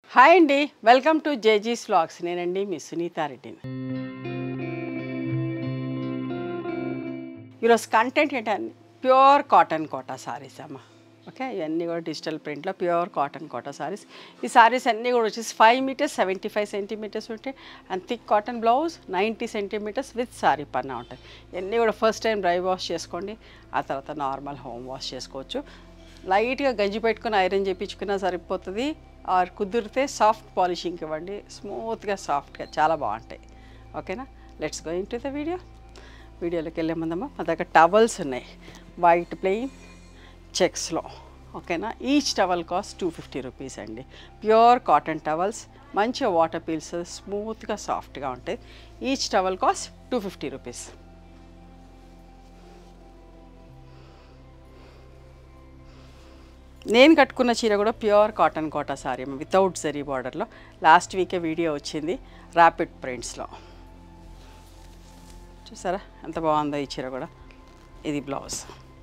hi అండి welcome to జేజీస్ vlogs నేనండి మీ సునీతారెడ్డిని ఈరోజు కంటెంట్ ఏంటంటే ప్యూర్ కాటన్ కోటా సారీస్ అమ్మ ఓకే ఇవన్నీ కూడా డిజిటల్ ప్రింట్లో ప్యూర్ కాటన్ కోటా సారీస్ ఈ సారీస్ అన్నీ కూడా వచ్చేసి five metres seventy five centimetres ఉంటాయి and thick cotton blouse ninety centimetres with sari పన్నా ఉంటాయి ఇవన్నీ కూడా ఫస్ట్ టైం డ్రై వాష్ చేసుకోండి ఆ తర్వాత నార్మల్ హోమ్ వాష్ చేసుకోవచ్చు లైట్గా గంజి పెట్టుకొని ఐరన్ చేయించుకున్నా సరిపోతుంది ఆర్ కుదిరితే సాఫ్ట్ పాలిషింగ్ ఇవ్వండి స్మూత్గా సాఫ్ట్గా చాలా బాగుంటాయి ఓకేనా let's go into the video వీడియోలోకి వెళ్ళే ముందమ్మా మా దగ్గర టవల్స్ ఉన్నాయి వైట్ ప్లెయిన్ చెక్స్లో ఓకేనా each towel cost two fifty rupees అండి ప్యూర్ కాటన్ టవల్స్ మంచిగా వాటర్ పీల్స్ స్మూత్గా సాఫ్ట్గా ఉంటాయి each towel cost two fifty rupees నేను కట్టుకున్న చీర కూడా pure cotton Kota sari without zari బార్డర్లో లాస్ట్ వీకే వీడియో వచ్చింది ర్యాపిడ్ ప్రింట్స్లో చూసారా ఎంత బాగుందో ఈ చీర కూడా ఇది బ్లౌజ్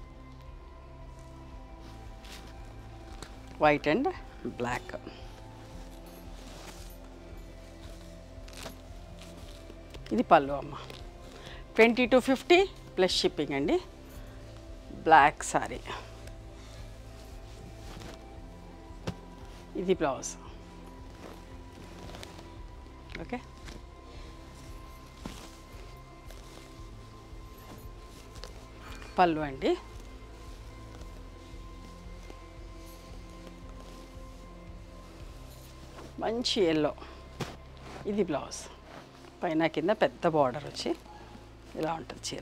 వైట్ అండ్ బ్లాక్ ఇది పళ్ళు అమ్మ twenty two fifty plus shipping అండి బ్లాక్ సారీ ఇది బ్లౌజ్ ఓకే పళ్ళు అండి మంచి ఎల్లో ఇది బ్లౌజ్ పైన కింద పెద్ద బార్డర్ వచ్చి ఇలా ఉంటుంది చీర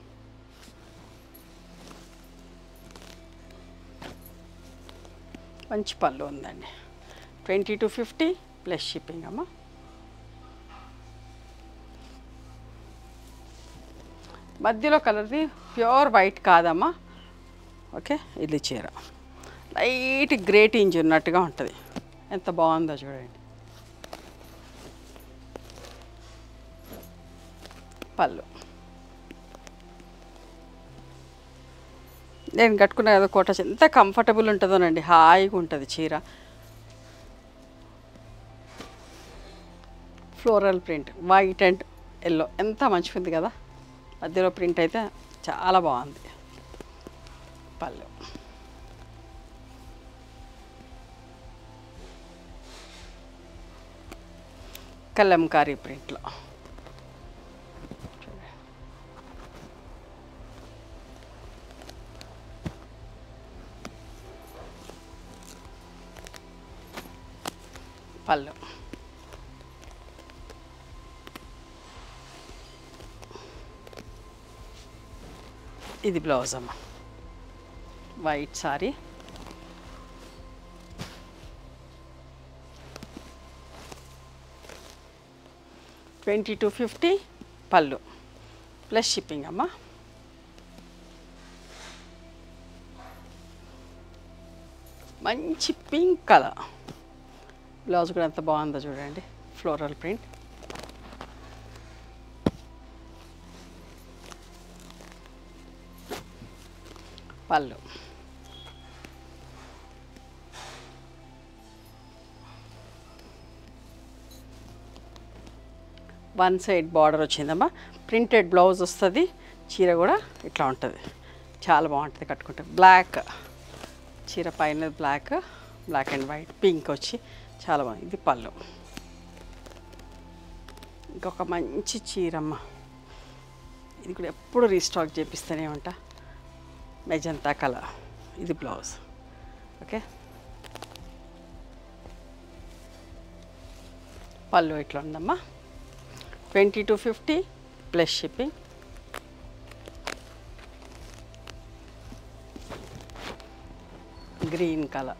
మంచి పళ్ళు ఉందండి twenty two fifty plus shipping అమ్మ మధ్యలో కలర్ది ప్యూర్ వైట్ కాదమ్మా ఓకే ఇది చీర లైట్ గ్రేట్ ఇంజ్ ఉన్నట్టుగా ఉంటుంది ఎంత బాగుందో చూడండి పళ్ళు నేను కట్టుకున్న కదా కోట ఎంత కంఫర్టబుల్ ఉంటుందోనండి హాయిగా ఉంటుంది చీర floral print white and yellow ఎంత మంచిగా ఉంది కదా మధ్యలో ప్రింట్ అయితే చాలా బాగుంది పళ్ళు కలంకారీ ప్రింట్లో పళ్ళు ఇది బ్లౌజ్ అమ్మ white sari twenty two fifty పళ్ళు ప్లస్ షిప్పింగ్ అమ్మ మంచి పింక్ కలర్ బ్లౌజ్ కూడా ఎంత బాగుందో చూడండి ఫ్లోరల్ ప్రింట్ పళ్ళు వన్ సైడ్ బార్డర్ వచ్చిందమ్మా ప్రింటెడ్ బ్లౌజ్ వస్తుంది చీర కూడా ఇట్లా ఉంటుంది చాలా బాగుంటుంది కట్టుకుంటే బ్లాక్ చీర పైన black black and white pink వచ్చి చాలా బాగుంది ఇది పళ్ళు ఇంకొక మంచి చీరమ్మ ఇది కూడా ఎప్పుడు రీస్టాక్ చేపిస్తూనే ఉంటా మెజంతా కలర్ ఇది బ్లౌజ్ ఓకే పళ్ళు ఇట్లా ఉందమ్మా twenty two fifty plus shipping green colour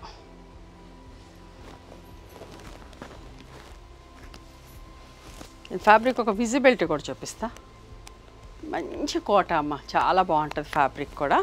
fabric ఒక విజిబిలిటీ కూడా చూపిస్తా మంచి కోట అమ్మ చాలా బాగుంటుంది ఫ్యాబ్రిక్ కూడా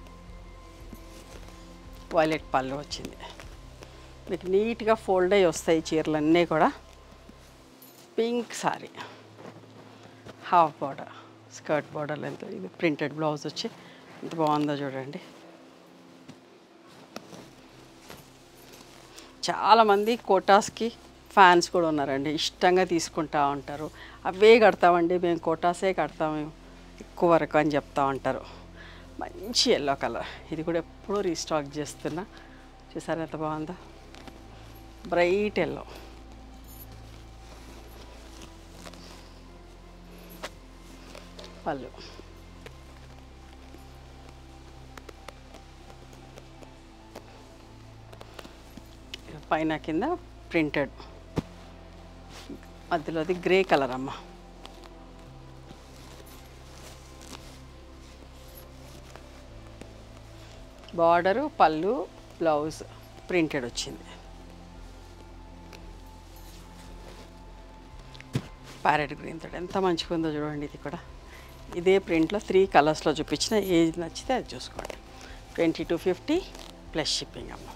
వైలెట్ పళ్ళు వచ్చింది మీకు నీట్గా ఫోల్డ్ అయ్యి వస్తాయి చీరలన్నీ కూడా pink sari half border skirt border length ఇది ప్రింటెడ్ బ్లౌజ్ వచ్చి ఎంత బాగుందో చూడండి చాలామంది కోటాస్కి ఫ్యాన్స్ కూడా ఉన్నారండి ఇష్టంగా తీసుకుంటా ఉంటారు అవే కడతామండి మేము కోటాసే కడతాము ఎక్కువ వరకు అని చెప్తా ఉంటారు మంచి ఎల్లో కలర్ ఇది కూడా ఎప్పుడూ రీస్టాక్ చేస్తున్నా చూసారా ఎంత బాగుందో బ్రైట్ ఎల్లో పళ్ళు పైన కింద ప్రింటెడ్ మధ్యలోది గ్రే కలర్ అమ్మ బార్డరు పళ్ళు బ్లౌజ్ ప్రింటెడ్ వచ్చింది ప్యారెట్ గ్రీన్ తోటి ఎంత మంచిగా ఉందో చూడండి ఇది కూడా ఇదే ప్రింట్లో త్రీ కలర్స్లో చూపించిన ఏది నచ్చితే అది చూసుకోండి twenty two fifty plus shipping అమ్మ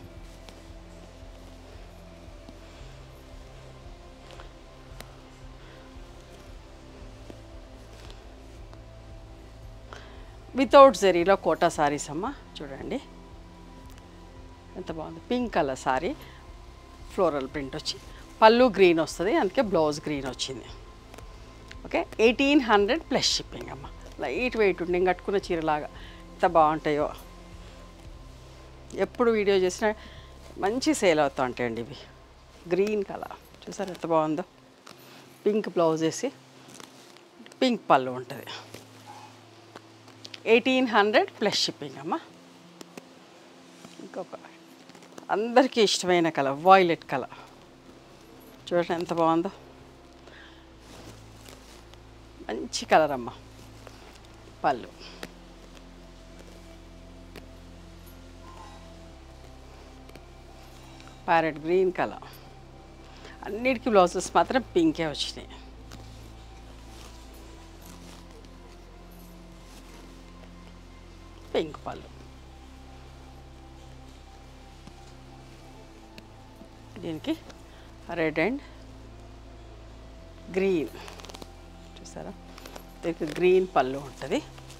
వితౌట్ జరీలో కోటా సారీస్ అమ్మ చూడండి ఎంత బాగుంది pink colour sari floral print వచ్చి పళ్ళు గ్రీన్ వస్తుంది అందుకే బ్లౌజ్ గ్రీన్ వచ్చింది okay eighteen hundred plus shipping అమ్మ లైట్ వెయిట్ ఉండి నేను కట్టుకున్న చీరలాగా ఎంత బాగుంటాయో ఎప్పుడు వీడియో చేసినా మంచి సేల్ అవుతూ ఉంటాయండి ఇవి గ్రీన్ కలర్ చూసారు ఎంత బాగుందో పింక్ బ్లౌజ్ వేసి పింక్ పళ్ళు ఉంటుంది ఎయిటీన్ హండ్రెడ్ ప్లస్ షిప్పింగ్ అమ్మ ఇంకొక అందరికీ ఇష్టమైన కలర్ వాయిలెట్ కలర్ చూడండి ఎంత బాగుందో మంచి కలర్ అమ్మ పళ్ళు ప్యారెట్ గ్రీన్ కలర్ అన్నిటికీ బ్లౌజెస్ మాత్రం పింకే వచ్చినాయి పింక్ పళ్ళు దీనికి రెడ్ అండ్ గ్రీన్ చూసారా దీనికి గ్రీన్ పళ్ళు ఉంటుంది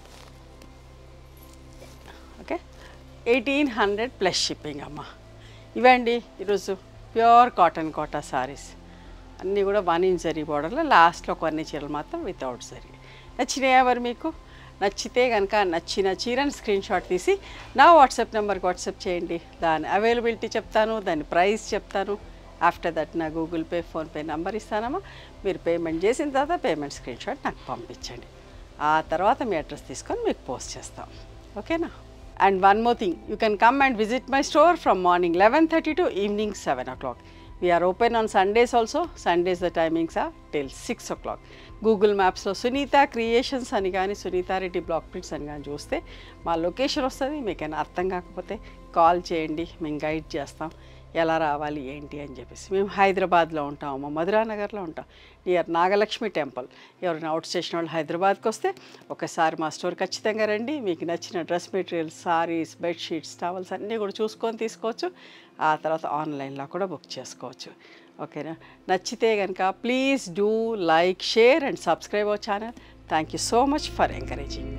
okay eighteen hundred plus shipping అమ్మ ఇవండి ఈరోజు ప్యూర్ కాటన్ కోటా సారీస్ అన్నీ కూడా వన్ ఇంచ్ జరీ బోర్డర్లో లాస్ట్లో కొన్ని చీరలు మాత్రం వితౌట్ జరీ నచ్చినాయా మరి మీకు నచ్చితే కనుక నచ్చిన చీరని స్క్రీన్ షాట్ తీసి నా వాట్సాప్ నెంబర్కి వాట్సాప్ చేయండి దాని అవైలబిలిటీ చెప్తాను దాని ప్రైస్ చెప్తాను ఆఫ్టర్ దట్ నా గూగుల్ పే ఫోన్పే నెంబర్ ఇస్తానమ్మా మీరు పేమెంట్ చేసిన తర్వాత పేమెంట్ స్క్రీన్ షాట్ నాకు పంపించండి ఆ తర్వాత మీ అడ్రస్ తీసుకొని మీకు పోస్ట్ చేస్తాం ఓకేనా and one more thing you can come and visit my store from morning eleven thirty to evening seven o'clock we are open on Sundays also Sundays the timings are till six o'clock Google మ్యాప్స్లో Sunitha Creations అని కానీ Sunitha Reddy block prints అని కానీ చూస్తే మా location వస్తుంది మీకైనా అర్థం కాకపోతే కాల్ చేయండి మేము గైడ్ చేస్తాం ఎలా రావాలి ఏంటి అని చెప్పేసి మేము హైదరాబాద్లో ఉంటాము మధురా నగర్లో ఉంటాం నియర్ నాగలక్ష్మి టెంపుల్ ఎవరైనా అవుట్ స్టేషన్ వాళ్ళు హైదరాబాద్కి వస్తే ఒకసారి మా స్టోర్ ఖచ్చితంగా రండి మీకు నచ్చిన dress materials sarees bedsheets towels అన్నీ కూడా చూసుకొని తీసుకోవచ్చు ఆ తర్వాత ఆన్లైన్లో కూడా బుక్ చేసుకోవచ్చు ఓకేనా నచ్చితే కనుక please do like share and subscribe our channel thank you so much for encouraging